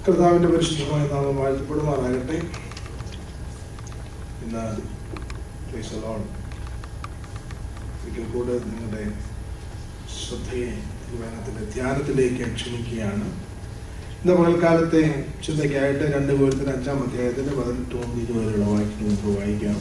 കർത്താവിന്റെ പരിശുദ്ധമായ നാമം വാഴ്ത്തപ്പെടുമാറാകട്ടെ ഇന്ന് praise the Lord. ഒരിക്കൽ കൂടെ നിങ്ങളുടെ ശ്രദ്ധയെ തിരുവനന്തപുരത്തിന്റെ ധ്യാനത്തിലേക്ക് ക്ഷണിക്കുകയാണ് ഇന്ന് പകൽക്കാലത്തെ ചിന്തയ്ക്കായിട്ട് രണ്ട് പേർത്തിന് അഞ്ചാം അധ്യായത്തിന്റെ പതിനെട്ട് മുതൽ ഇരുപതിലുള്ള വാക്യങ്ങൾ നമുക്ക് വായിക്കാം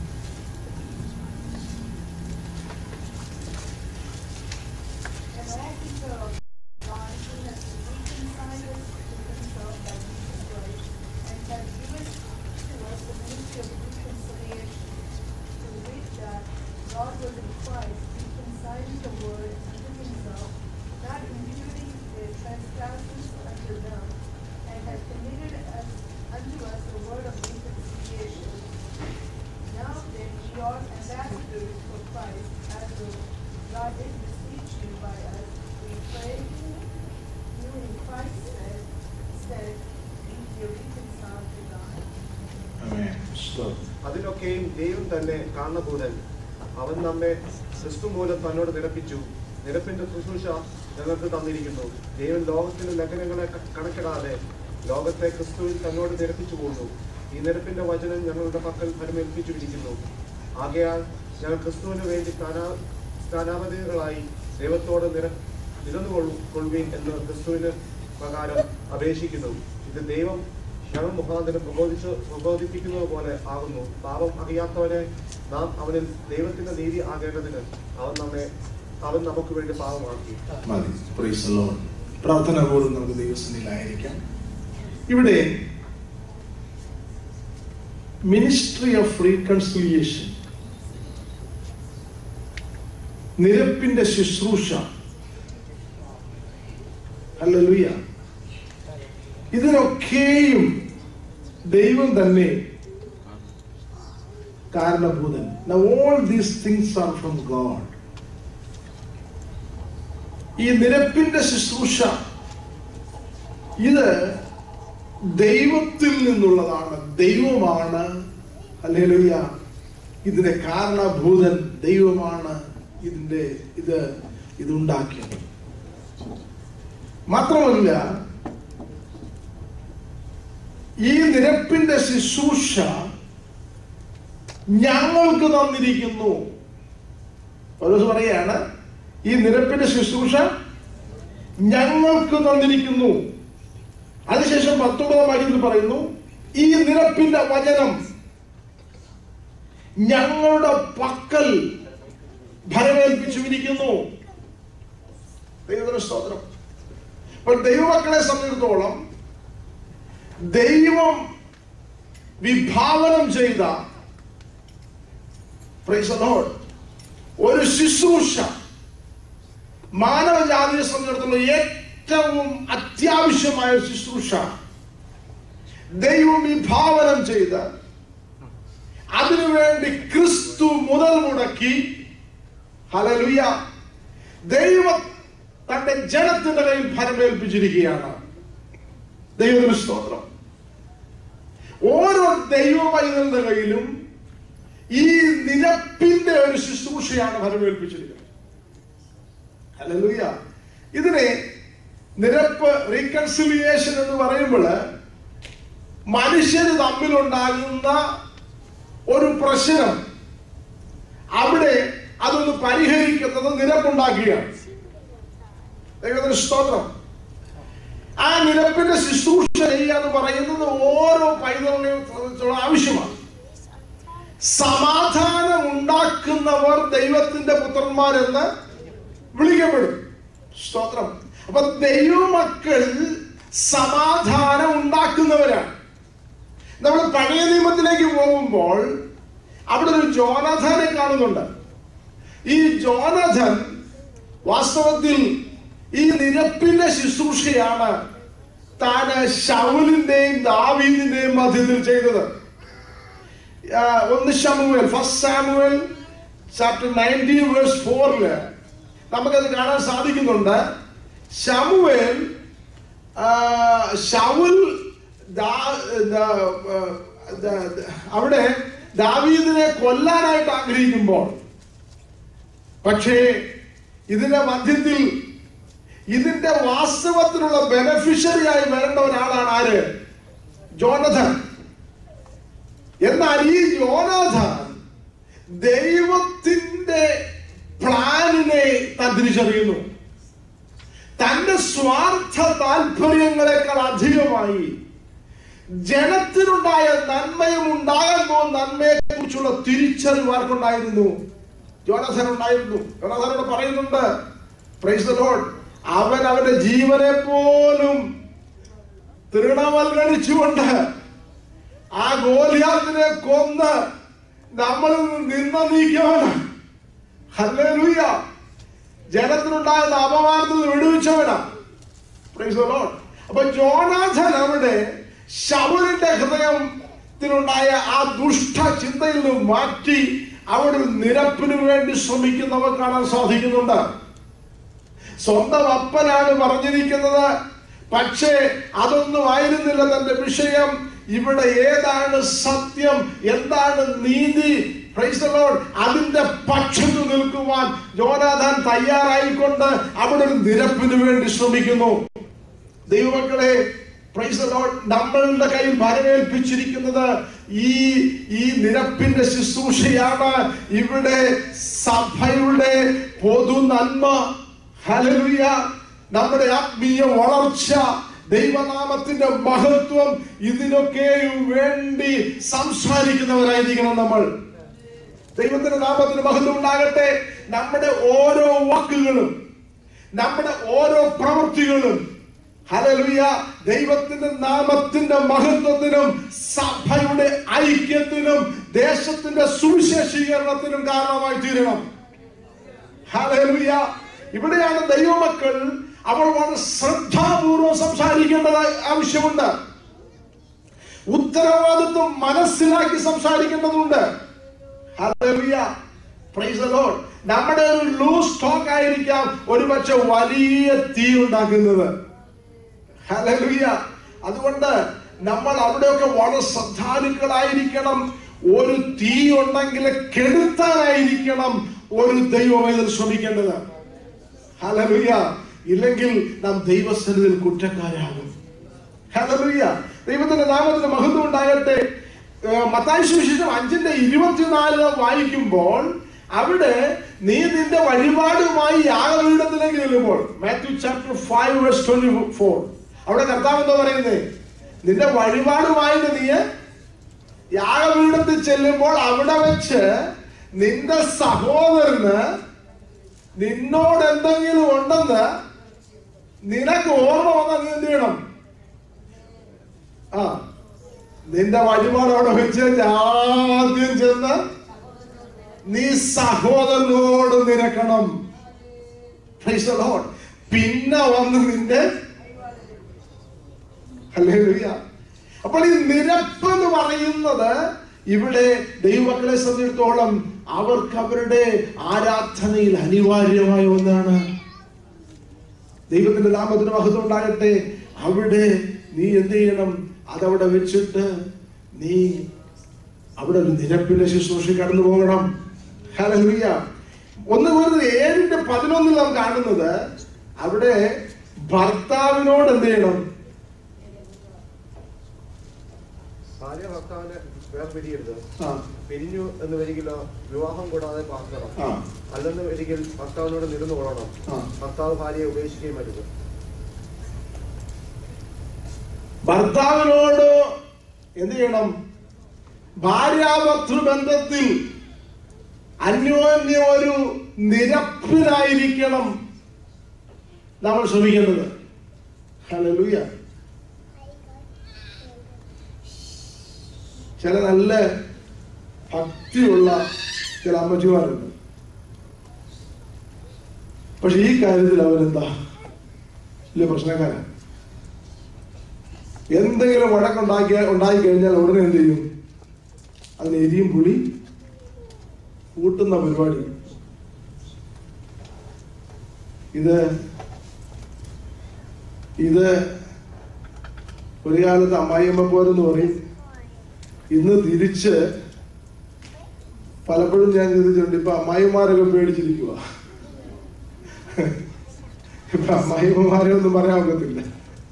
And that is the God who has reconciled us to himself by Jesus Christ and has given to us the ministry of reconciliation, through which that God was in Christ reconciling the world unto himself, not imputing their trespasses unto them, and has committed us unto us the word of reconciliation. Now then, we are ambassadors for Christ, as though God did beseech you by us. We pray you in Christ's stead, stead, be ye reconciled to God. ആമേൻ. സ്തോത്രം. അതിനൊക്കെയും ദൈവം തന്നെ കാണുകൂടൻ അവൻ നമ്മെ ക്രിസ്തു മൂലം തന്നോട് നിരപ്പിച്ചു നിരപ്പിന്റെ ശുശ്രൂഷ ഞങ്ങൾക്ക് തന്നിരിക്കുന്നു ദൈവം ലോകത്തിന്റെ ലംഘനങ്ങളെ ക- കണക്കിടാതെ ലോകത്തെ ക്രിസ്തുവിൽ തന്നോട് നിരപ്പിച്ചു പോകുന്നു ഈ നിരപ്പിന്റെ വചനം ഞങ്ങളുടെ പക്കൽ ഫലമേൽപ്പിച്ചിരിക്കുന്നു ആകയാൽ ഞങ്ങൾ ക്രിസ്തുവിന് വേണ്ടി സ്ഥാനാ- സ്ഥാനാപതികളായി ദൈവത്തോട് നിര നിരന്നുകൊള്ളു കൊള്ളുവീൻ എന്ന് ക്രിസ്തുവിന് പ്രകാരം അപേക്ഷിക്കുന്നു ഇത് ദൈവം ഞങ്ങൾ മുഖാന്തരം പ്രബോധിച്ച് പ്രബോധിപ്പിക്കുന്നത് പോലെ ആകുന്നു പാപം അറിയാത്തവനെ നാം അവനിൽ ദൈവത്തിന്റെ നീതി ആകേണ്ടതിന് അവൻ നമ്മെ അവൻ നമുക്ക് വേണ്ടി പാപമാക്കി മതി Praise the Lord. പ്രാർത്ഥനാപൂർവ്വം നമുക്ക് ദൈവസന്നിധിയിലായിരിക്കാം ഇവിടെ മിനിസ്ട്രി ഓഫ് റീകൺസിലിയേഷൻ നിരപ്പിന്റെ ശുശ്രൂഷ ഹല്ലേലൂയ ഇതിനൊക്കെയും ദൈവം തന്നെ കാരണഭൂതൻ all these things are from God ഈ നിരപ്പിന്റെ ശുശ്രൂഷ ഇത് ദൈവത്തിൽ നിന്നുള്ളതാണ് ദൈവമാണ് അല്ലേലൂയ ഇതിന്റെ കാരണഭൂതൻ ദൈവമാണ് ഇതിന്റെ ഇത് ഇതുണ്ടാക്കിയത് മാത്രമല്ല ഈ നിരപ്പിന്റെ ശുശ്രൂഷ ഞങ്ങൾക്ക് തന്നിരിക്കുന്നു പൗലോസ് പറയാണ് ഈ നിരപ്പിന്റെ ശുശ്രൂഷ ഞങ്ങൾക്ക് തന്നിരിക്കുന്നു അതിനുശേഷം പത്തൊമ്പതാം വാക്യത്തിൽ പറയുന്നു ഈ നിരപ്പിന്റെ വചനം ഞങ്ങളുടെ പക്കൽ ഭരമേൽപ്പിച്ചിരിക്കുന്നു ദൈവത്തിന് സ്തോത്രം അപ്പോൾ ദൈവമക്കളെ സംബന്ധിച്ചിടത്തോളം ദൈവം വിഭാവനം ചെയ്ത praise the Lord, ഒരു ശുശ്രൂഷ മാനവജാതിയെ സംബന്ധിച്ചിടത്തോളം ഏറ്റവും അത്യാവശ്യമായ ഒരു ശുശ്രൂഷ ദൈവം വിഭാവനം ചെയ്ത് അതിനുവേണ്ടി ക്രിസ്തു മുതൽ മുടക്കി ഹലലുയ ദൈവം തന്റെ ജനത്തിന്റെ കയ്യിൽ ഫലമേൽപ്പിച്ചിരിക്കുകയാണ് ദൈവത്തിന് സ്തോത്രം ഓരോ ദൈവമൈതന്റെ കയ്യിലും ഈ നിരപ്പിന്റെ ഒരു ശുശ്രൂഷയാണ് ഫലമേൽപ്പിച്ചിരിക്കുന്നത് ഹല്ലേലൂയ ഇതിനെ നിരപ്പ് റീകൺസിലിയേഷൻ എന്ന് പറയുമ്പോൾ മനുഷ്യര് തമ്മിലുണ്ടാകുന്ന ഒരു പ്രശ്നം അവിടെ അതൊന്ന് പരിഹരിക്കുന്നത് നിരപ്പുണ്ടാക്കുകയാണ് ദൈവത്തിന് സ്തോത്രം ആ നിരപ്പിന്റെ ശുശ്രൂഷ ചെയ്യുക എന്ന് പറയുന്നത് ഓരോ പൈതലിനെയും സംബന്ധിച്ചുള്ള ആവശ്യമാണ് സമാധാനം ഉണ്ടാക്കുന്നവർ ദൈവത്തിന്റെ പുത്രന്മാരെന്ന് വിളിക്കപ്പെടും സ്തോത്രം അപ്പൊ ദൈവമക്കൾ സമാധാനം ഉണ്ടാക്കുന്നവരാണ് നമ്മൾ പഴയ നിയമത്തിലേക്ക് പോകുമ്പോൾ അവിടെ ഒരു ജോനാഥനെ കാണുന്നുണ്ട് ഈ ജോനാഥൻ വാസ്തവത്തിൽ ഈ നിരപ്പിന്റെ ശുശ്രൂഷയാണ് താന് ഷൗലിന്റെയും ദാവീദിന്റെയും മധ്യത്തിൽ ചെയ്തത് ആ, ഒന്ന് Samuel first Samuel chapter nineteen verse ഫോറില് നമുക്കത് കാണാൻ സാധിക്കുന്നുണ്ട് ഷമുവേൽ ആ, ശൗൽ ദാ- ദാ- ആ, ദാ- ദാ- അവിടെ ദാവീദിനെ കൊല്ലാനായിട്ട് ആഗ്രഹിക്കുമ്പോൾ പക്ഷേ ഇതിന്റെ മധ്യത്തിൽ ഇതിന്റെ വാസ്തവത്തിലുള്ള ബെനഫിഷ്യറി ആയി വരേണ്ട ഒരാളാണ് ആര് ജോനഥൻ എന്നാൽ ഈ ജോനാഥാൻ ദൈവത്തിന്റെ പ്ലാനിനെ താൻ തിരിച്ചറിയുന്നു തന്റെ സ്വാർത്ഥ താല്പര്യങ്ങളെക്കാൾ അധികമായി ജനത്തിനുണ്ടായ നന്മയും ഉണ്ടാകുന്നു നന്മയെ കുറിച്ചുള്ള തിരിച്ചറിവ് ആർക്കുണ്ടായിരുന്നു ജോനാഥൻ ഉണ്ടായിരുന്നു ജോനാഥനോട് പറയുന്നുണ്ട് പ്രൈസ് ദ ലോർഡ് അവൻ അവന്റെ ജീവനെ പോലും തൃണവൽഗണിച്ചുകൊണ്ട് ആ ഗോലിയാത്തിനെ കൊന്ന് നമ്മളിൽ നിന്ന് നിന്ന നീക്കിയവന് ഹല്ലേലൂയ ജനത്തിനുണ്ടാകുന്ന അപമാനത്തിൽ നിന്ന് വിടുവിച്ചവനാ Praise the Lord. അപ്പൊ ജോനാഥൻ അവിടെ ശൗലിന്റെ ഹൃദയത്തിലുണ്ടായ ആ ദുഷ്ട ചിന്തയിൽ നിന്ന് മാറ്റി അവിടെ ഒരു നിരപ്പിന് വേണ്ടി ശ്രമിക്കുന്നവർ കാണാൻ സാധിക്കുന്നുണ്ട് സ്വന്തം അപ്പനാണ് പറഞ്ഞിരിക്കുന്നത് പക്ഷേ അതൊന്നും ആയിരുന്നില്ല തന്റെ വിഷയം ഇവിടെ ഏതാണ് സത്യം എന്താണ് നീതി Praise the Lord. അതിന്റെ പക്ഷത്ത് നിൽക്കുവാൻ ജോനാഥാൻ തയ്യാറായിക്കൊണ്ട് അവിടെ ഒരു നിരപ്പിന് വേണ്ടി ശ്രമിക്കുന്നു ദൈവമക്കളെ പ്രൈസ് the Lord, നമ്മളുടെ കയ്യിൽ ഭരമേൽപ്പിച്ചിരിക്കുന്നത് ഈ ഈ നിരപ്പിന്റെ ശുശ്രൂഷയാണ് ഇവിടെ സഭയുടെ പൊതു നന്മ ഹല്ലേലൂയ നമ്മുടെ ആത്മീയ വളർച്ച ദൈവനാമത്തിന്റെ മഹത്വം ഇതിനൊക്കെയും വേണ്ടി സംസാരിക്കുന്നവരായിരിക്കണം നമ്മൾ ദൈവത്തിന്റെ നാമത്തിന് മഹത്വം ഉണ്ടാകട്ടെ നമ്മുടെ ഓരോ വാക്കുകളും നമ്മുടെ ഓരോ പ്രവൃത്തികളും ഹല്ലേലൂയ ദൈവത്തിന്റെ നാമത്തിന്റെ മഹത്വത്തിനും സഭയുടെ ഐക്യത്തിനും ദേശത്തിന്റെ സുവിശേഷീകരണത്തിനും കാരണമായി തീരണം ഹല്ലേലൂയ ഇവിടെയാണ് ദൈവമക്കൾ അവൾ വളരെ ശ്രദ്ധാപൂർവം സംസാരിക്കേണ്ടത് ആവശ്യമുണ്ട് ഉത്തരവാദിത്വം മനസ്സിലാക്കി സംസാരിക്കേണ്ടതുണ്ട് ഹല്ലേലൂയ പ്രൈസ് ദ ലോർഡ് നമ്മുടെ ഒരു ലൂസ് ടോക്ക് ആയിരിക്കാം ഒരുപക്ഷെ വലിയ തീ ഉണ്ടാക്കുന്നത് ഹല്ലേലൂയ അതുകൊണ്ട് നമ്മൾ അവിടെയൊക്കെ വളരെ ശ്രദ്ധാലുക്കളായിരിക്കണം ഒരു തീ ഉണ്ടെങ്കിൽ കെടുത്താനായിരിക്കണം ഒരു ദൈവം ഇതിൽ ശ്രമിക്കേണ്ടത് ഹല്ലേലൂയ ഇല്ലെങ്കിൽ നാം ദൈവസന്നിധിയിൽ കുറ്റക്കാരാകും ഹല്ലേലൂയ ദൈവത്തിന്റെ നാമത്തിന് മഹത്വം ഉണ്ടാകട്ടെ ഏഹ് മത്തായി സുവിശേഷം അഞ്ചിന്റെ ഇരുപത്തിനാല് വായിക്കുമ്പോൾ അവിടെ നീ നിന്റെ വഴിപാടുമായി യാഗപീഠത്തിലേക്ക് ചെല്ലുമ്പോൾ Matthew chapter five verse twenty four അവിടെ കർത്താവ് എന്താ പറയുന്നത് നിന്റെ വഴിപാടുമായിട്ട് നീ യാഗപീഠത്തിൽ ചെല്ലുമ്പോൾ അവിടെ വെച്ച് നിന്റെ സഹോദരന് നിന്നോട് എന്തെങ്കിലും ഉണ്ടെന്ന് നിനക്ക് ഓർമ്മ വന്നാൽ നീ എന്ത് ചെയ്യണം ആ നിന്റെ വഴിപാട് അവിടെ വെച്ച് ആദ്യം ചെന്ന് നീ സഹോദരനോട് നിരക്കണം Praise the Lord. പിന്നെ വന്ന് നിന്റെ ഹല്ലേലൂയ അപ്പോൾ ഈ നിരപ്പ് എന്ന് പറയുന്നത് ഇവിടെ ദൈവമക്കളെ സംബന്ധിച്ചിടത്തോളം അവർക്ക് അവരുടെ ആരാധനയിൽ അനിവാര്യമായ ഒന്നാണ് ദൈവത്തിന്റെ നാമത്തിന് മഹത്വം ഉണ്ടാകട്ടെ അവിടെ നീ എന്ത് ചെയ്യണം അതവിടെ വെച്ചിട്ട് നീ അവിടെ ഒരു നിരപ്പിന്റെ ശുശ്രൂഷ കടന്നു പോകണം ഹല്ലേലൂയ ഒന്ന് വെറുതെ ഏഴിന്റെ പതിനൊന്നിൽ നാം കാണുന്നത് അവിടെ ഭർത്താവിനോട് എന്ത് ചെയ്യണം ഭാര്യ ഭർത്താവിനെ വേർപിരിയരുത് ആ പിരിഞ്ഞു എന്ന് വരികിലോ വിവാഹം കൂടാതെ പാർക്കണം ആ അല്ലെന്ന് വരികിൽ ഭർത്താവിനോട് നിരന്നു കൊള്ളണം ആ. ഭർത്താവ് ഭാര്യയെ ഉപേക്ഷിക്കുകയും അരുത് ഭർത്താവിനോട് എന്ത് ചെയ്യണം ഭാര്യാഭർത്തൃ ബന്ധത്തിൽ അന്യോന്യം ഒരു നിരപ്പിലായിരിക്കണം നമ്മൾ ശ്രമിക്കേണ്ടത് ഹല്ലേലൂയ ചില നല്ല ഭക്തിയുള്ള ചില അമ്മച്ചിമാരുണ്ട് പക്ഷെ ഈ കാര്യത്തിൽ അവരെന്താ വലിയ പ്രശ്നക്കാരാണ് എന്തെങ്കിലും വഴക്കുണ്ടാക്കിയ ഉണ്ടായി കഴിഞ്ഞാൽ ഉടനെ എന്ത് ചെയ്യും അതിന് എരിയും പുളി കൂട്ടുന്ന പരിപാടി ഇത് ഇത് ഒരു കാലത്ത് അമ്മായിയമ്മ പോരെന്ന് പറയും ഇന്ന് തിരിച്ച് പലപ്പോഴും ഞാൻ ചിന്തിച്ചിട്ടുണ്ട് ഇപ്പൊ അമ്മായിമാരൊക്കെ പേടിച്ചിരിക്കുക ഇപ്പൊ അമ്മായിമാരെ ഒന്നും പറയാൻ ഒക്കത്തില്ല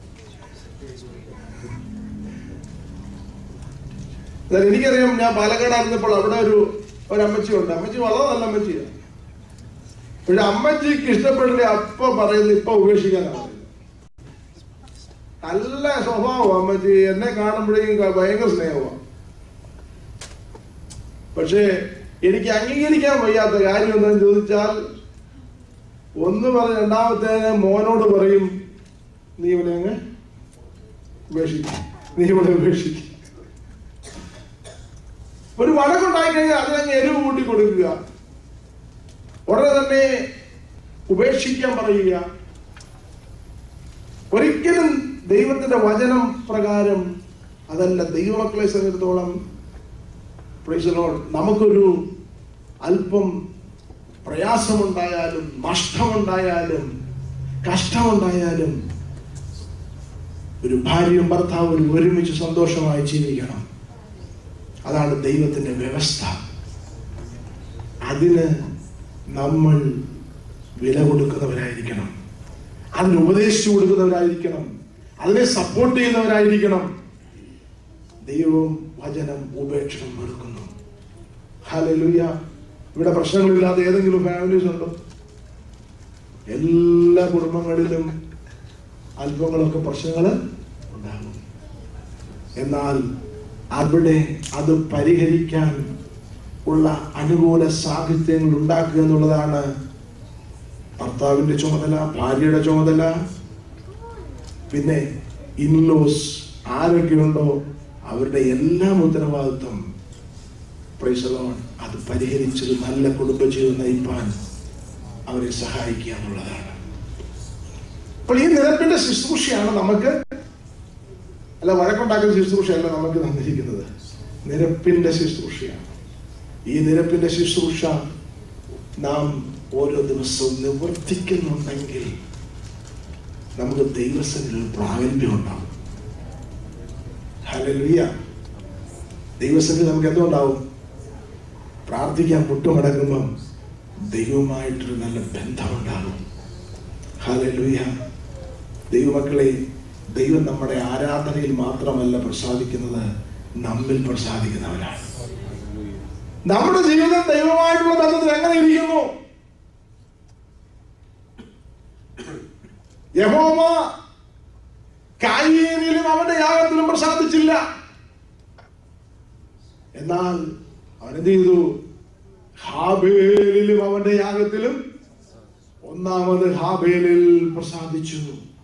എന്നാൽ എനിക്കറിയാം ഞാൻ പാലക്കാടായിരുന്നപ്പോൾ അവിടെ ഒരു ഒരു അമ്മച്ചി ഉണ്ട് അമ്മച്ചി വളരെ നല്ല അമ്മച്ചിയാണ് പക്ഷെ അമ്മച്ചിക്ക് ഇഷ്ടപ്പെടില്ല അപ്പ പറയുന്നത് ഇപ്പൊ ഉപേക്ഷിക്കാനാണ് പറയുന്നത് നല്ല സ്വഭാവം അമ്മച്ചി എന്നെ കാണുമ്പോഴേക്കും ക- ഭയങ്കര സ്നേഹമാണ് പക്ഷേ എനിക്ക് അംഗീകരിക്കാൻ വയ്യാത്ത കാര്യം എന്താണെന്ന് ചോദിച്ചാൽ ഒന്ന് പറഞ്ഞ് രണ്ടാമത്തേന് മോനോട് പറയും നീ ഇവനെ അങ്ങ് ഉപേക്ഷിക്കും നീ ഇവിടെ ഉപേക്ഷിക്കും ഒരു വഴക്കുണ്ടായി കഴിഞ്ഞാൽ അതിനങ്ങ് എരിവ് കൂട്ടി കൊടുക്കുക ഉടനെ തന്നെ ഉപേക്ഷിക്കാൻ പറയുക ഒരിക്കലും ദൈവത്തിന്റെ വചനം പ്രകാരം അതല്ല ദൈവമക്കളെ സംബന്ധിച്ചിടത്തോളം praise the Lord, നമുക്കൊരു അല്പം പ്രയാസമുണ്ടായാലും നഷ്ടമുണ്ടായാലും കഷ്ടമുണ്ടായാലും ഒരു ഭാര്യയും ഭർത്താവും ഒരുമിച്ച് സന്തോഷമായി ജീവിക്കണം അതാണ് ദൈവത്തിന്റെ വ്യവസ്ഥ അതിന് നമ്മൾ വില കൊടുക്കുന്നവരായിരിക്കണം അതിന് ഉപദേശിച്ചു കൊടുക്കുന്നവരായിരിക്കണം അതിനെ സപ്പോർട്ട് ചെയ്യുന്നവരായിരിക്കണം ദൈവവും വചനം ഉപേക്ഷണം വെറുക്കുന്നു ഹല്ലേലൂയ ഇവിടെ പ്രശ്നങ്ങളില്ലാതെ ഏതെങ്കിലും ഫാമിലീസ് ഉണ്ടോ എല്ലാ കുടുംബങ്ങളിലും അല്പങ്ങളൊക്കെ പ്രശ്നങ്ങൾ ഉണ്ടാകും എന്നാൽ അവിടെ അത് പരിഹരിക്കാൻ ഉള്ള അനുകൂല സാഹിത്യങ്ങൾ ഉണ്ടാക്കുക എന്നുള്ളതാണ് ഭർത്താവിന്റെ ചുമതല ഭാര്യയുടെ ചുമതല പിന്നെ ഇൻലോസ് ആരൊക്കെയുണ്ടോ അവരുടെ എല്ലാം ഉത്തരവാദിത്വം praise the Lord, അത് പരിഹരിച്ചൊരു നല്ല കുടുംബജീവിതം നയിപ്പാൻ അവരെ സഹായിക്കുക എന്നുള്ളതാണ് അപ്പോൾ ഈ നിരപ്പിന്റെ ശുശ്രൂഷയാണ് നമുക്ക് അല്ല വഴക്കുണ്ടാക്കുന്ന ശുശ്രൂഷയല്ല നമുക്ക് തന്നിരിക്കുന്നത് നിരപ്പിന്റെ ശുശ്രൂഷയാണ് ഈ നിരപ്പിന്റെ ശുശ്രൂഷ നാം ഓരോ ദിവസവും നിവർത്തിക്കുന്നുണ്ടെങ്കിൽ നമുക്ക് ദൈവസനിൽ പ്രാഗൽഭ്യം ഉണ്ടാവും ഹല്ലേലൂയ ദൈവസന്നിധി നമുക്ക് എന്തുണ്ടാവും പ്രാർത്ഥിക്കാൻ മുട്ടുമടങ്ങുമ്പം ദൈവവുമായിട്ടൊരു നല്ല ബന്ധമുണ്ടാകും ഹല്ലേലൂയ ദൈവമക്കളെ ദൈവം നമ്മുടെ ആരാധനയിൽ മാത്രമല്ല പ്രസാദിക്കുന്നത് നമ്മിൽ പ്രസാദിക്കുന്നവരാണ് നമ്മുടെ ജീവിതം ദൈവമായിട്ടുള്ള ബന്ധത്തിൽ എങ്ങനെ ഇരിക്കുന്നു യഹോമ കായേനിലും അവന്റെ യാഗത്തിലും പ്രസാദിച്ചില്ല എന്നാൽ അവൻ എന്ത് ചെയ്തു ഹാബേലിലും അവന്റെ യാഗത്തിലും ഒന്നാമത് ഹാബേലിൽ പ്രസാദിച്ചു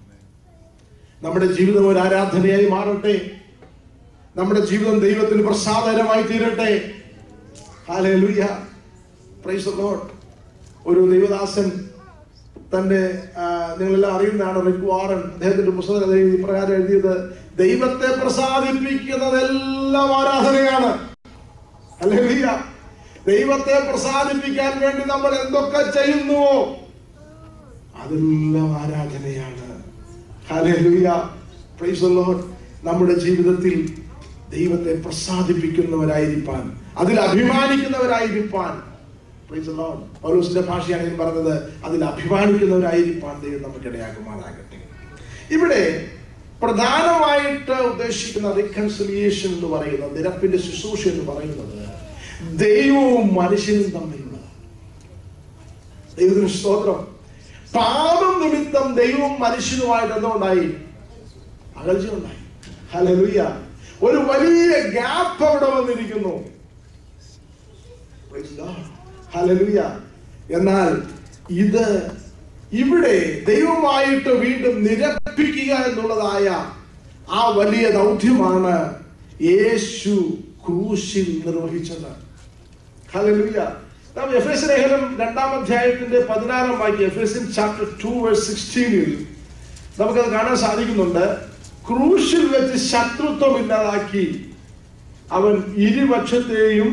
നമ്മുടെ ജീവിതം ഒരു ആരാധനയായി മാറട്ടെ നമ്മുടെ ജീവിതം ദൈവത്തിന് പ്രസാദകരമായി തീരട്ടെ ഹാലേലൂയ പ്രൈസ് ദി ലോർഡ് ഒരു ദൈവദാസൻ തന്റെ ആ, നിങ്ങളെല്ലാം അറിയുന്നതാണ് റിക് വാറൻ അദ്ദേഹത്തിന്റെ പുസ്തകം എഴുതി ഇപ്രകാരം എഴുതിയത് ദൈവത്തെ പ്രസാദിപ്പിക്കുന്നതെല്ലാം ആരാധനയാണ് ഹല്ലേലൂയ ദൈവത്തെ പ്രസാദിപ്പിക്കാൻ വേണ്ടി നമ്മൾ എന്തൊക്കെ ചെയ്യുന്നുവോ അതെല്ലാം ആരാധനയാണ് ഹല്ലേലൂയ പ്രൈസ് ദി ലോർഡ് നമ്മുടെ ജീവിതത്തിൽ ദൈവത്തെ പ്രസാദിപ്പിക്കുന്നവരായിരിക്കാൻ അതിൽ അഭിമാനിക്കുന്നവരായിരിക്കാൻ പ്രൈസ് ദി ലോർഡ് പൗലോസിന്റെ ഭാഷയാണ് ഞാൻ പറഞ്ഞത് അതിൽ അഭിമാനിക്കുന്നവരായിരിക്കാൻ ദൈവം നമുക്ക് ഇടയാക്കുമാറാകട്ടെ ഇവിടെ പ്രധാനമായിട്ട് ഉദ്ദേശിക്കുന്ന റിക്കൺസിലിയേഷൻ എന്ന് പറയുന്നത് നിരപ്പിന്റെ ശുശ്രൂഷ എന്ന് പറയുന്നത് ദൈവവും മനുഷ്യനും തമ്മിലുള്ള ദൈവത്തിന് സ്തോത്രം പാപം നിമിത്തം ദൈവവും മനുഷ്യനുമായിട്ട് എന്തുണ്ടായി അകൽച്ച ഉണ്ടായി ഹല്ലേലൂയ ഒരു വലിയ ഗ്യാപ്പ് അവിടെ വന്നിരിക്കുന്നു Praise God. Hallelujah. എന്നാൽ ഇത് ഇവിടെ ദൈവമായിട്ട് വീണ്ടും നിരപ്പിക്കുക എന്നുള്ളതായ ആ വലിയ ദൗത്യമാണ് യേശു ക്രൂശിൽ നിർവഹിച്ചത് ഹല്ലേലൂയ നാം എഫ് എസ് ലേഖനം രണ്ടാം അധ്യായത്തിന്റെ പതിനാറാം വാക്യം Ephesians chapter two verse സിക്സ്റ്റീനിൽ നമുക്കത് കാണാൻ സാധിക്കുന്നുണ്ട് ക്രൂശിൽ വെച്ച് ശത്രുത്വം ഇല്ലാതാക്കി അവൻ ഇരുപക്ഷത്തെയും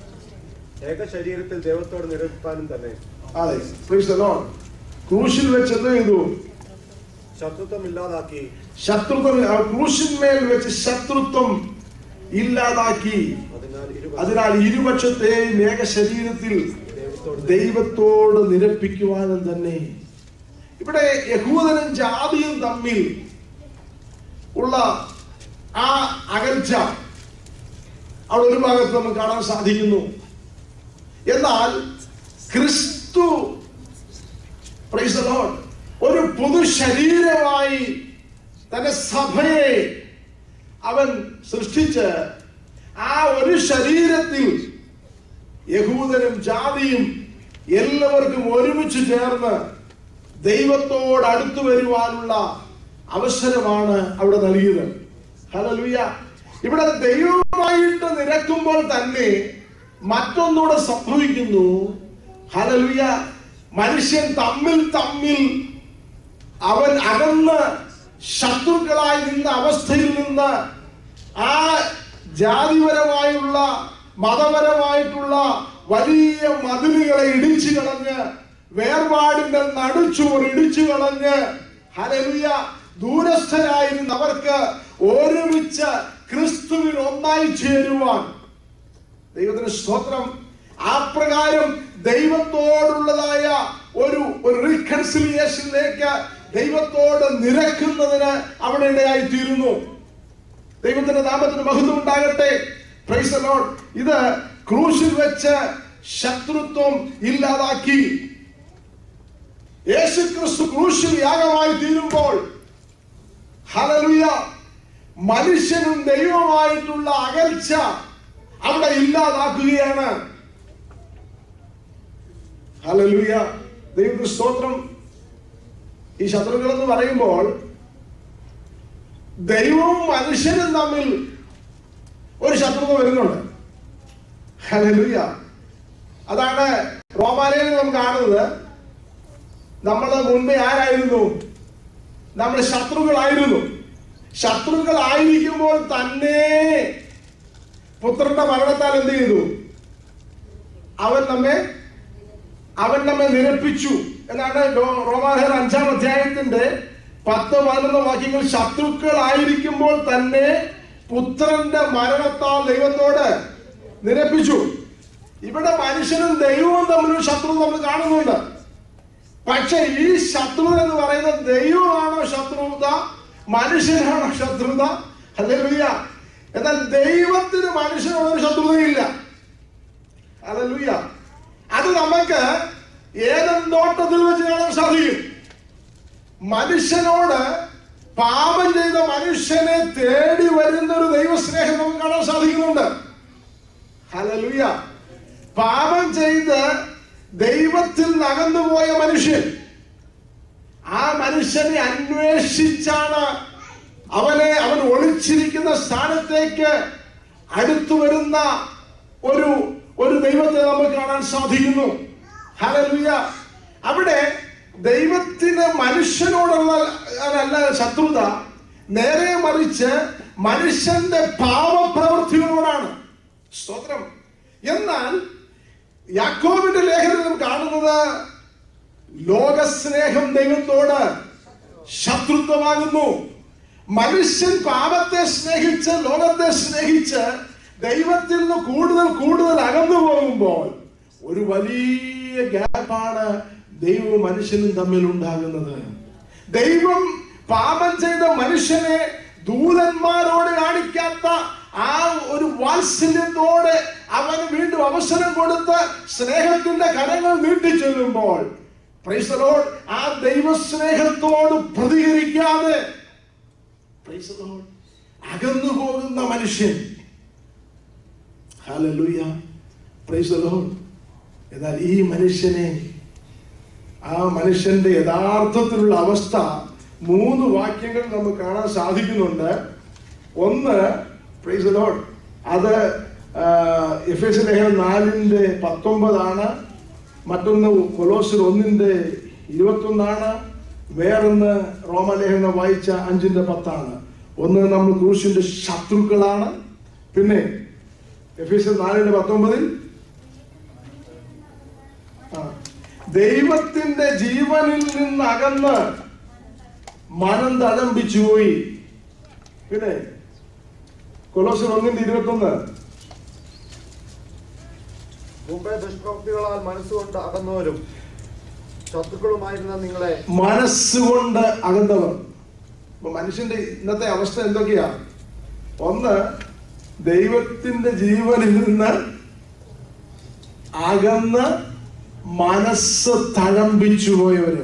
ഏക ശരീരത്തിൽ ദൈവത്തോട് നിരപ്പാനും തന്നെ അതെ praise the Lord. ക്രൂശിൽ വെച്ച് എന്ത് ചെയ്തു ശത്രുത്വം ഇല്ലാതാക്കി ശത്രുത്വം ആ ക്രൂശിന്മേൽ വെച്ച് ശത്രുത്വം ഇല്ലാതാക്കി അതിനാൽ ഇരു അതിനാൽ ഇരുപക്ഷത്തെയും ഏക ശരീരത്തിൽ ദൈവത്തോട് ദൈവത്തോട് നിരപ്പിക്കുവാനും തന്നെ ഇവിടെ യഹൂദനും ജാതിയും തമ്മിൽ ഉള്ള ആ അകൽച്ച അവിടെ ഒരു ഭാഗത്ത് നമുക്ക് കാണാൻ സാധിക്കുന്നു എന്നാൽ ക്രിസ്തു praise the Lord, ഒരു പൊതു ശരീരമായി തന്റെ സഭയെ അവൻ സൃഷ്ടിച്ച് ആ ഒരു ശരീരത്തിൽ യഹൂദനും ജാതിയും എല്ലാവർക്കും ഒരുമിച്ച് ചേർന്ന് ദൈവത്തോട് അടുത്തു വരുവാനുള്ള അവസരമാണ് അവിടെ നൽകിയത് ഹലലുയ ഇവിടെ ദൈവമായിട്ട് നിരക്കുമ്പോൾ തന്നെ മറ്റൊന്നുകൂടെ സംഭവിക്കുന്നു ഹലലുയ മനുഷ്യൻ തമ്മിൽ തമ്മിൽ അവൻ അകന്ന് ശത്രുക്കളായി നിന്ന അവസ്ഥയിൽ നിന്ന് ആ ജാതിപരമായുള്ള മതപരമായിട്ടുള്ള വലിയ മതിലുകളെ ഇടിച്ചു കളഞ്ഞ് വേർപാടിന്റെ നടുച്ചുവർ ഇടിച്ചു കളഞ്ഞ് ഹലലുയ ദൂരസ്ഥരായിരുന്ന അവർക്ക് ഒരുമിച്ച് ക്രിസ്തുവിൽ ഒന്നായി ചേരുവാൻ ദൈവത്തിന് സ്തോത്രം ആ പ്രകാരം ദൈവത്തോടുള്ളതായ ഒരു ഒരു റീകൺസിലിയേഷനിലേക്ക് ദൈവത്തോട് നിരക്കുന്നതിന് അവിടെ ഇടയായി തീരുന്നു ദൈവത്തിന്റെ നാമത്തിന് മഹത്വം ഉണ്ടാകട്ടെ Praise the Lord. ഇത് ക്രൂശിൽ വെച്ച് ശത്രുത്വം ഇല്ലാതാക്കി യേശു ക്രിസ്തു ക്രൂശിൽ യാഗമായി തീരുമ്പോൾ ഹലലുയ മനുഷ്യനും ദൈവമായിട്ടുള്ള അകൽച്ച അവിടെ ഇല്ലാതാക്കുകയാണ് ഹലലുയ ദൈവത്തിന് സ്തോത്രം ഈ ശത്രുക്കൾ എന്ന് പറയുമ്പോൾ ദൈവവും മനുഷ്യനും തമ്മിൽ ഒരു ശത്രുത വരുന്നുണ്ട് ഹലലുയ അതാണ് റോമാലയിൽ നാം കാണുന്നത് നമ്മൾ മുൻപേ ആരായിരുന്നു നമ്മൾ ശത്രുക്കളായിരുന്നു ശത്രുക്കളായിരിക്കുമ്പോൾ തന്നെ പുത്രന്റെ മരണത്താൽ എന്ത് ചെയ്തു അവൻ നമ്മെ അവൻ നമ്മെ നിരപ്പിച്ചു എന്നാണ് റോ- റോമാലേഖനം അഞ്ചാം അധ്യായത്തിന്റെ പത്ത് പതിനൊന്ന് വാക്യങ്ങൾ ശത്രുക്കളായിരിക്കുമ്പോൾ തന്നെ പുത്രന്റെ മരണത്താൽ ദൈവത്തോട് നിരപ്പിച്ചു ഇവിടെ മനുഷ്യനും ദൈവവും തമ്മിലൊരു ശത്രു നമ്മൾ കാണുന്നുണ്ട് പക്ഷെ ഈ ശത്രു എന്ന് പറയുന്നത് ദൈവമാണോ ശത്രുത മനുഷ്യനാണോ ശത്രുത ഹല്ലേലൂയ എന്നാൽ ദൈവത്തിന് മനുഷ്യനോടൊരു ശത്രുതയില്ല ഹല്ലേലൂയ അത് നമുക്ക് ഏതൻ തോട്ടത്തിൽ വെച്ച് കാണാൻ സാധിക്കും മനുഷ്യനോട് പാപം ചെയ്ത മനുഷ്യനെ തേടി വരുന്ന ഒരു ദൈവസ്നേഹം നമുക്ക് കാണാൻ സാധിക്കുന്നുണ്ട് ഹല്ലേലൂയ പാപം ചെയ്ത് ദൈവത്തിൽ നകന്നുപോയ മനുഷ്യൻ ആ മനുഷ്യനെ അന്വേഷിച്ചാണ് അവനെ അവൻ ഒളിച്ചിരിക്കുന്ന സ്ഥാനത്തേക്ക് അടുത്തു വരുന്ന ഒരു ഒരു ദൈവത്തെ നമുക്ക് കാണാൻ സാധിക്കുന്നു ഹല്ലേലൂയ അവിടെ ദൈവത്തിന് മനുഷ്യനോടുള്ള അല്ല ശത്രുത നേരെ മറിച്ച് മനുഷ്യന്റെ പാവപ്രവൃത്തികളോടാണ് സ്തോത്രം എന്നാൽ യാക്കോബിന്റെ ലേഖനം കാണുന്നത് ലോകസ്നേഹം ദൈവത്തോട് ശത്രുത്വമാകുന്നു മനുഷ്യൻ പാപത്തെ സ്നേഹിച്ച് ലോകത്തെ സ്നേഹിച്ച് ദൈവത്തിൽ നിന്ന് കൂടുതൽ കൂടുതൽ അകന്നു പോകുമ്പോൾ ഒരു വലിയ ഗ്യാപ്പാണ് ദൈവവും മനുഷ്യനും തമ്മിൽ ഉണ്ടാകുന്നത് ദൈവം പാപം ചെയ്ത മനുഷ്യനെ ദൂതന്മാരോട് കാണിക്കാത്ത ആ ഒരു വാത്സല്യത്തോടെ അവന് വീണ്ടും അവസരം കൊടുത്ത് സ്നേഹത്തിന്റെ കരങ്ങൾ നീട്ടിച്ചെല്ലുമ്പോൾ praise the Lord, ആ ദൈവസ്നേഹത്തോട് പ്രതികരിക്കാതെ praise the Lord, അകന്നു പോകുന്ന മനുഷ്യൻ ഹല്ലേലൂയ പ്രൈസ് the Lord. എന്നാൽ ഈ മനുഷ്യനെ ആ മനുഷ്യന്റെ യഥാർത്ഥത്തിലുള്ള അവസ്ഥ മൂന്ന് വാക്യങ്ങൾ നമുക്ക് കാണാൻ സാധിക്കുന്നുണ്ട് ഒന്ന് പ്രൈസ് the Lord, അത് എഫ് എസ് ലേഖനം നാലിന്റെ പത്തൊമ്പതാണ് മറ്റൊന്ന് കൊലോസിൽ ഒന്നിന്റെ ഇരുപത്തൊന്നാണ് വേറൊന്ന് റോമലേഖനം വായിച്ച അഞ്ചിന്റെ പത്താണ് ഒന്ന് നമ്മൾ ക്രൂശിന്റെ ശത്രുക്കളാണ് പിന്നെ എഫ് എസ് നാലിന്റെ പത്തൊമ്പതിൽ ആ, ദൈവത്തിന്റെ ജീവനിൽ നിന്ന് അകന്ന് മനം തഴമ്പിച്ചു പോയി പിന്നെ കൊലോസിൽ ഒന്നിന്റെ ഇരുപത്തൊന്ന് മുമ്പേ ദുഷ്പ്രവൃത്തികളാൽ മനസ്സുകൊണ്ട് അകന്നവരും ശത്രുക്കളുമായിരുന്ന നിങ്ങളെ മനസ്സുകൊണ്ട് അകന്നവർ അപ്പൊ മനുഷ്യന്റെ ഇന്നത്തെ അവസ്ഥ എന്തൊക്കെയാ ഒന്ന് ദൈവത്തിന്റെ ജീവനിൽ നിന്ന് അകന്ന് മനസ്സ് തഴമ്പിച്ചു പോയവര്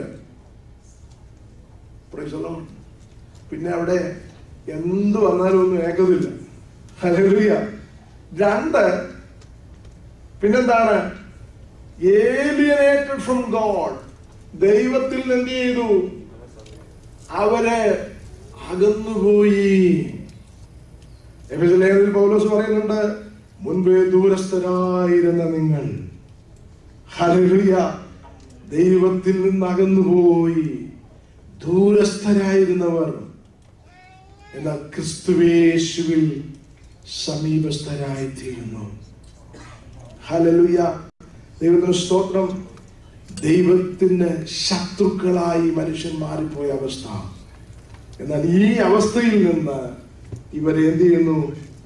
Praise the Lord. പിന്നെ അവിടെ എന്ത് വന്നാലും ഒന്നും ഏക്കതില്ല ഹല്ലേലൂയ രണ്ട് പിന്നെന്താണ് ഏലിയനേറ്റഡ് ഫ്രം ഗോഡ് ദൈവത്തിൽ നിന്ന് എന്ത് ചെയ്തു അവരെ അകന്നുപോയി എഫെസിലേഖനത്തിൽ പൗലോസ് പറയുന്നുണ്ട് മുൻപേ ദൂരസ്ഥരായിരുന്ന നിങ്ങൾ ഹല്ലേലൂയ ദൈവത്തിൽ നിന്ന് അകന്നുപോയി ദൂരസ്ഥരായിരുന്നവർ എന്നാൽ ക്രിസ്തുവേശുവിൽ സമീപസ്ഥരായി തീരുന്നു ഹല്ലേലൂയ ദൈവത്തിന് സ്തോത്രം ദൈവത്തിന് ശത്രുക്കളായി മനുഷ്യൻ മാറിപ്പോയ അവസ്ഥ എന്നാൽ ഈ അവസ്ഥയിൽ നിന്ന് ഇവരെ എന്ത് ചെയ്യുന്നു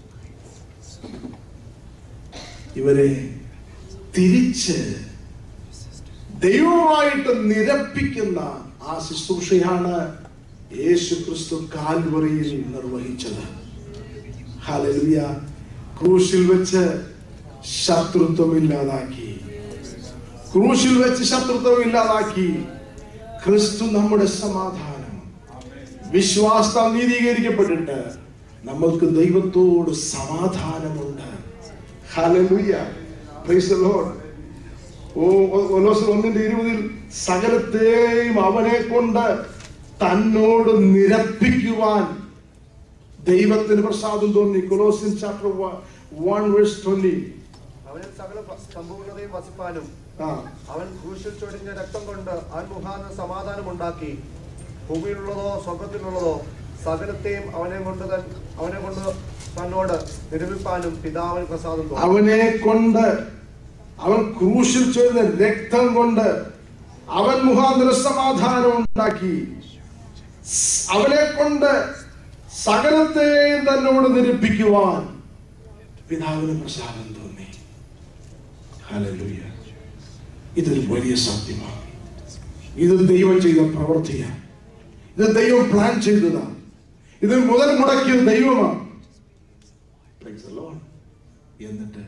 ഇവരെ തിരിച്ച് ദൈവമായിട്ട് നിരപ്പിക്കുന്ന ആ ശുശ്രൂഷയാണ് യേശു ക്രിസ്തു കാൽവറിയിൽ നിർവഹിച്ചത് ഹല്ലേലൂയ ക്രൂശിൽ വെച്ച് ശത്രുത്വം ഇല്ലാതാക്കി ക്രൂശിൽ വെച്ച് ശത്രുത്വം ഇല്ലാതാക്കി ക്രിസ്തു നമ്മുടെ സമാധാനം വിശ്വാസം നീതീകരിക്കപ്പെട്ടിട്ട് നമ്മൾക്ക് ദൈവത്തോട് സമാധാനമുണ്ട് ഹല്ലേലൂയ പ്രൈസ് ദി ലോർഡ് ഓ ഒലോസ് ഒന്നിന്റെ ഇരുപതിൽ സകലത്തെയും അവനെ കൊണ്ട് തന്നോട് നിരപ്പിക്കുവാൻ ദൈവത്തിന് പ്രസാദം തോന്നി Colossians chapter one verse twenty അവനിൽ സകല സമ്പൂർണതയും വസിപ്പാനും ആ അവൻ ക്രൂശിൽ ചൊടിഞ്ഞ രക്തം കൊണ്ട് അവൻ മുഖാന്തരം സമാധാനം ഉണ്ടാക്കി ഭൂമിയിലുള്ളതോ സ്വർഗത്തിലുള്ളതോ സകലത്തെയും അവനെ കൊണ്ട് തൻ അവനെ കൊണ്ട് തന്നോട് നിരൂപിപ്പാനും പിതാവിന് പ്രസാദം തോന്നി അവനെ കൊണ്ട് അവൻ ക്രൂശിൽ ചൊല്ലുന്ന രക്തം കൊണ്ട് അവൻ മുഖാന്തര സമാധാനം ഉണ്ടാക്കി സ് അവനെ കൊണ്ട് സകലത്തെയും തന്നോട് നിരപ്പിക്കുവാൻ പിതാവിന് പ്രസാദം തോന്നി ഹല്ലേലൂയ ഇതൊരു വലിയ സത്യമാണ് ഇത് ദൈവം ചെയ്ത പ്രവൃത്തിയാണ് ഇത് ദൈവം പ്ലാൻ ചെയ്തതാണ് ഇത് മുതൽ മുടക്കിയത് ദൈവമാണ് Praise the Lord. എന്നിട്ട്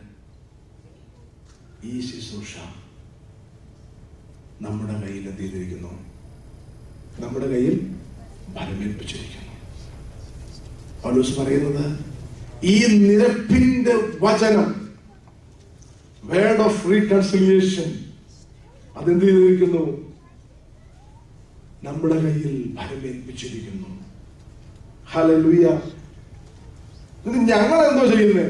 ഈ ശുശ്രൂഷ നമ്മുടെ കയ്യിൽ എന്ത് ചെയ്തിരിക്കുന്നു നമ്മുടെ കയ്യിൽ ഫലമേൽപ്പിച്ചിരിക്കുന്നു പൗലോസ് പറയുന്നത് ഈ നിരപ്പിന്റെ വചനം വേർഡ് ഓഫ് റീകൺസിലിയേഷൻ അതെന്ത് ചെയ്തിരിക്കുന്നു നമ്മുടെ കയ്യിൽ ഫലമേൽപ്പിച്ചിരിക്കുന്നു ഹലലുയ ഇത് ഞങ്ങൾ എന്തോ ചെയ്യുന്നത്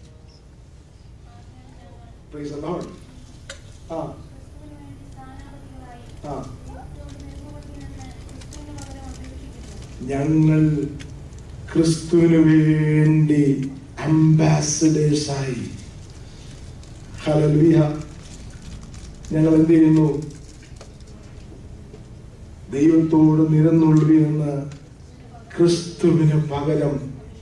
Praise the Lord. ആ ആ ഞങ്ങൾ ക്രിസ്തുവിന് വേണ്ടി അംബാസഡേഴ്സായി ഹലലുയ ഞങ്ങൾ എന്ത് ചെയ്യുന്നു ദൈവത്തോട് നിരന്നുള്ളി എന്ന് ക്രിസ്തുവിന് പകരം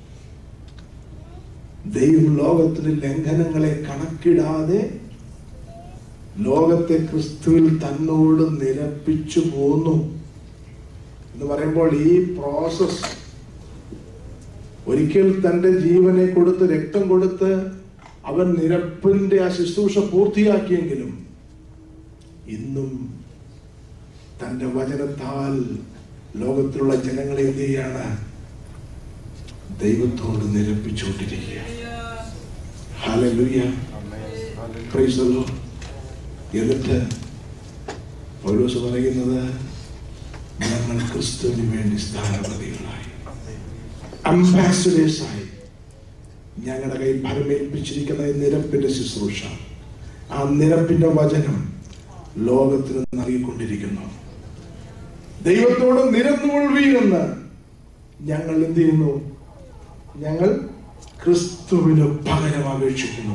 ദൈവം ലോകത്തിന് ലംഘനങ്ങളെ കണക്കിടാതെ ലോകത്തെ ക്രിസ്തുവിൽ തന്നോട് നിരപ്പിച്ചു പോന്നു എന്ന് പറയുമ്പോൾ ഈ പ്രോസസ് ഒരിക്കൽ തന്റെ ജീവനെ കൊടുത്ത് രക്തം കൊടുത്ത് അവൻ നിരപ്പിന്റെ ആ ശുശ്രൂഷ പൂർത്തിയാക്കിയെങ്കിലും ഇന്നും തന്റെ വചനത്താൽ ലോകത്തിലുള്ള ജനങ്ങളെ എന്ത് ചെയ്യാണ് ദൈവത്തോട് നിരപ്പിച്ചുകൊണ്ടിരിക്കുക ഹല്ലേലൂയ പ്രൈസ് ദി ലോർഡ് എന്നിട്ട് പൗലോസ് പറയുന്നത് ഞങ്ങൾ ക്രിസ്തുവിന് വേണ്ടി സ്ഥാനപതികളായി അംബാസഡേഴ്സായി ഞങ്ങളുടെ കയ്യിൽ ഫലമേൽപ്പിച്ചിരിക്കുന്ന ഈ നിരപ്പിന്റെ ശുശ്രൂഷ ആ നിരപ്പിന്റെ വചനം ലോകത്തിന് നൽകിക്കൊണ്ടിരിക്കുന്നു ദൈവത്തോട് നിരന്നുകൊള്ളുവീരെന്ന് ഞങ്ങൾ എന്ത് ചെയ്യുന്നു ഞങ്ങൾ ക്രിസ്തുവിന് പകരം അപേക്ഷിക്കുന്നു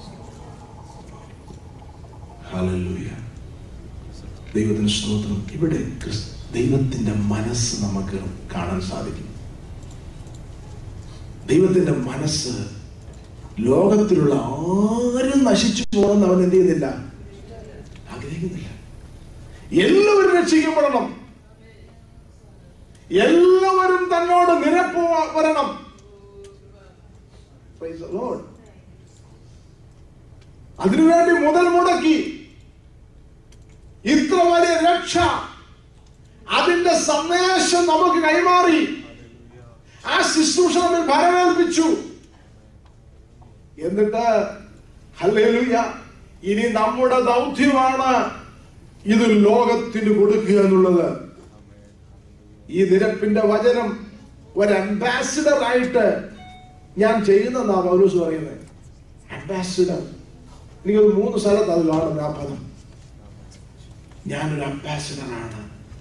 ഹല്ലേലൂയ ദൈവത്തിന് സ്തോത്രം ഇവിടെ ക്രിസ്- ദൈവത്തിന്റെ മനസ്സ് നമുക്ക് കാണാൻ സാധിക്കും ദൈവത്തിന്റെ മനസ്സ് ലോകത്തിലുള്ള ആരും നശിച്ചു പോകണമെന്ന് അവൻ എന്ത് ചെയ്യുന്നില്ല ആഗ്രഹിക്കുന്നില്ല എല്ലാവരും രക്ഷിക്കപ്പെടണം എല്ലാവരും തന്നോട് നിരപ്പ് വരണം Praise the Lord. അതിനുവേണ്ടി മുതൽ മുടക്കി ഇത്ര വലിയ രക്ഷ അതിന്റെ സന്ദേശം നമുക്ക് കൈമാറി ആ ശുശ്രൂഷ നമ്മൾ ഭരമേൽപ്പിച്ചു എന്നിട്ട് ഹല്ലേലൂയ ഇനി നമ്മുടെ ദൗത്യമാണ് ഇത് ലോകത്തിന് കൊടുക്കുക എന്നുള്ളത് ഈ നിരപ്പിന്റെ വചനം ഒരു അംബാസിഡർ ആയിട്ട് ഞാൻ ചെയ്യുന്നെന്നാ പൗലൂസ് പറയുന്നത് അംബാസിഡർ എനിക്കൊരു മൂന്ന് സ്ഥലത്ത് അത് കാണുന്നു ആ പദം ഞാനൊരു അംബാസിഡർ ആണ്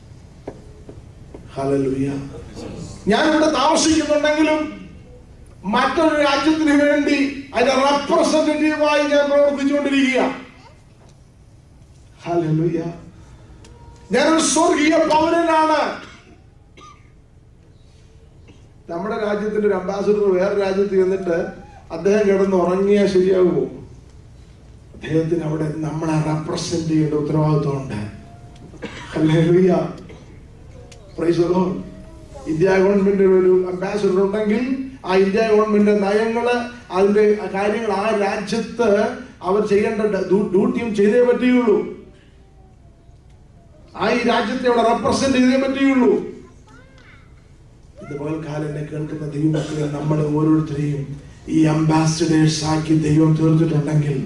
ഹല്ലേലൂയ ഞാൻ ഇവിടെ താമസിക്കുന്നുണ്ടെങ്കിലും മറ്റൊരു രാജ്യത്തിന് വേണ്ടി അതിന്റെ റെപ്രസെന്റേറ്റീവായി ഞാൻ പ്രവർത്തിച്ചുകൊണ്ടിരിക്കുക ഹല്ലേലൂയ ഞാനൊരു സ്വർഗീയ പൗരനാണ് നമ്മുടെ രാജ്യത്തിന്റെ ഒരു അംബാസിഡർ വേറെ രാജ്യത്ത് ചെന്നിട്ട് അദ്ദേഹം കിടന്ന് ഉറങ്ങിയാൽ ശരിയാകുമോ അദ്ദേഹത്തിന് അവിടെ നമ്മളെ റെപ്രസെന്റ് ചെയ്യേണ്ട ഉത്തരവാദിത്വമുണ്ട് hallelujah praise the Lord India government ഒരു അംബാസിഡർ ഉണ്ടെങ്കിൽ ആ ഇന്ത്യ ഗവൺമെന്റ് നയങ്ങള് അതിന്റെ കാര്യങ്ങൾ ആ രാജ്യത്ത് അവർ ചെയ്യേണ്ട ഡ്യൂ- ഡ്യൂട്ടിയും ചെയ്തേ പറ്റുകയുള്ളൂ ആ ഈ രാജ്യത്തെ അവിടെ റെപ്രസെന്റ് ചെയ്തേ പറ്റുകയുള്ളൂ ഇതുപോലെ കാലം കേൾക്കുന്ന ദൈവമക്കളെ നമ്മൾ ഓരോരുത്തരെയും ഈ അംബാസിഡേഴ്സ് ആക്കി ദൈവം തീർത്തിട്ടുണ്ടെങ്കിൽ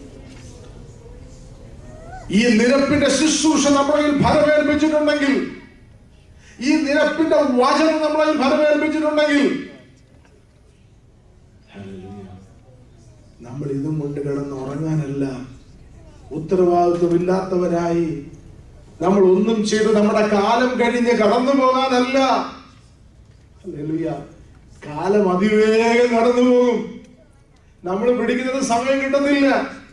ഈ നിരപ്പിന്റെ ശുശ്രൂഷ നമ്മുടെ ഫലമേൽപ്പിച്ചിട്ടുണ്ടെങ്കിൽ ഈ നിരപ്പിന്റെ വചനം നമ്മളെ ഫലമേൽപ്പിച്ചിട്ടുണ്ടെങ്കിൽ ഹല്ലേലൂയ. നമ്മൾ ഇതും കൊണ്ട് കിടന്ന് ഉറങ്ങാനല്ല ഉത്തരവാദിത്വമില്ലാത്തവരായി നമ്മൾ ഒന്നും ചെയ്ത് നമ്മുടെ കാലം കഴിഞ്ഞ് കടന്നു പോകാനല്ല ഹല്ലേലൂയ. കാലം അതിവേഗം കടന്നു പോകും നമ്മൾ പിടിക്കുന്നത് സമയം കിട്ടുന്നില്ല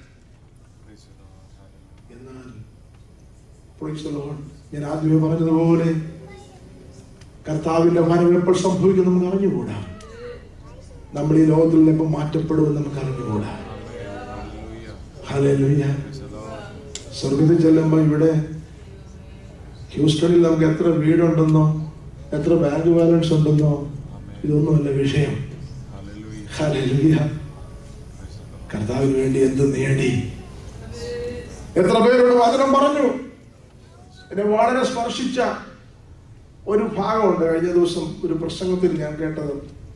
എന്നാൽ praise the Lord. ഞാൻ ആദ്യമേ പറഞ്ഞതുപോലെ കർത്താവിന്റെ മരണം എപ്പോൾ സംഭവിക്കും നമുക്ക് അറിഞ്ഞുകൂടാ നമ്മൾ ഈ ലോകത്തിൽ നിന്ന് എപ്പോൾ മാറ്റപ്പെടുമെന്ന് നമുക്ക് അറിഞ്ഞുകൂടാ ഹല്ലേലൂയ സ്വർഗത്തിൽ ചെല്ലുമ്പോൾ ഇവിടെ ഹ്യൂസ്റ്റണിൽ നമുക്ക് എത്ര വീടുണ്ടെന്നോ എത്ര ബാങ്ക് ബാലൻസ് ഉണ്ടെന്നോ ഇതൊന്നുമല്ല വിഷയം ഹല്ലേലൂയ കർത്താവിന് വേണ്ടി എന്ത് നേടി എത്ര പേരോട് വചനം പറഞ്ഞു എന്നെ വളരെ സ്പർശിച്ച ഒരു ഭാഗമുണ്ട് കഴിഞ്ഞ ദിവസം ഒരു പ്രസംഗത്തിൽ ഞാൻ കേട്ടത്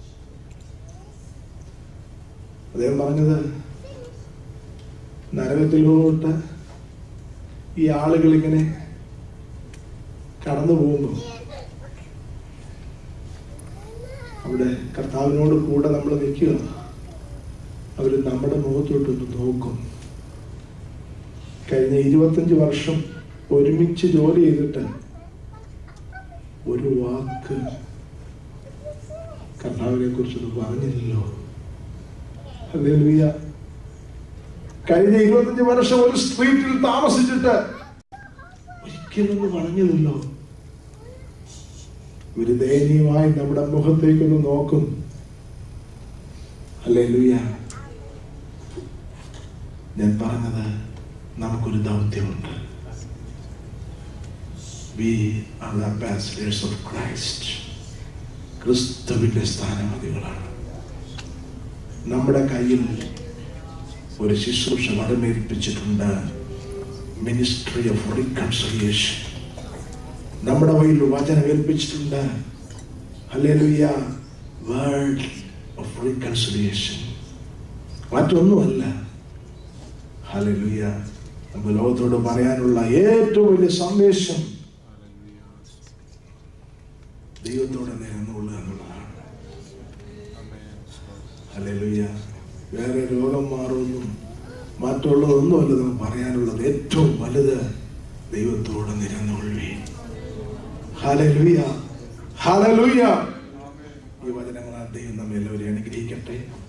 അദ്ദേഹം പറഞ്ഞത് നരകത്തിലോട്ട് ഈ ആളുകൾ ഇങ്ങനെ കടന്നു പോകുമ്പോൾ അവിടെ കർത്താവിനോട് കൂടെ നമ്മൾ നിൽക്കുക അവർ നമ്മുടെ മുഖത്തോട്ടൊന്ന് നോക്കും കഴിഞ്ഞ ഇരുപത്തഞ്ച് വർഷം ഒരുമിച്ച് ജോലി ചെയ്തിട്ട് ഒരു വാക്ക് കർത്താവിനെ കുറിച്ചൊന്നും പറഞ്ഞില്ലല്ലോ ഹല്ലേലൂയ കഴിഞ്ഞ ഇരുപത്തഞ്ച് വർഷം ഒരു സ്ട്രീറ്റിൽ താമസിച്ചിട്ട് ഒരിക്കലൊന്നും പറഞ്ഞില്ലല്ലോ ഇവര് ദയനീയമായി നമ്മുടെ മുഖത്തേക്കൊന്ന് നോക്കും അല്ലേ ലൂയ ഞാൻ പറഞ്ഞത് നമുക്കൊരു ദൗത്യമുണ്ട് we are the ambassadors of Christ ക്രിസ്തുവിന്റെ സ്ഥാനമതികളാണ് നമ്മുടെ കയ്യിൽ ഒരു ശുശ്രൂഷ വടമേൽപ്പിച്ചിട്ടുണ്ട് മിനിസ്ട്രി ഓഫ് റീകൺസിലിയേഷൻ നമ്മുടെ കയ്യിൽ വചനം ഏൽപ്പിച്ചിട്ടുണ്ട് ഹല്ലേലൂയ വേൾഡ് ഓഫ് റീകൺസിലിയേഷൻ മറ്റൊന്നുമല്ല ഹല്ലേലൂയ നമുക്ക് ലോകത്തോട് പറയാനുള്ള ഏറ്റവും വലിയ സന്ദേശം ദൈവത്തോടെ നിരന്നുകൊള്ളുക എന്നുള്ളതാണ് ഹല്ലേലൂയ വേറെ രോഗം മാറുമെന്നും മറ്റുള്ളതൊന്നുമല്ല നമുക്ക് പറയാനുള്ളത് ഏറ്റവും വലുത് ദൈവത്തോട് നിരന്നുകൊള്ളുകയും ഹല്ലേലൂയ ഹല്ലേലൂയ ഈ വചനങ്ങളാൽ ദൈവം നമ്മെ എല്ലാവരെയും അനുഗ്രഹിക്കട്ടെ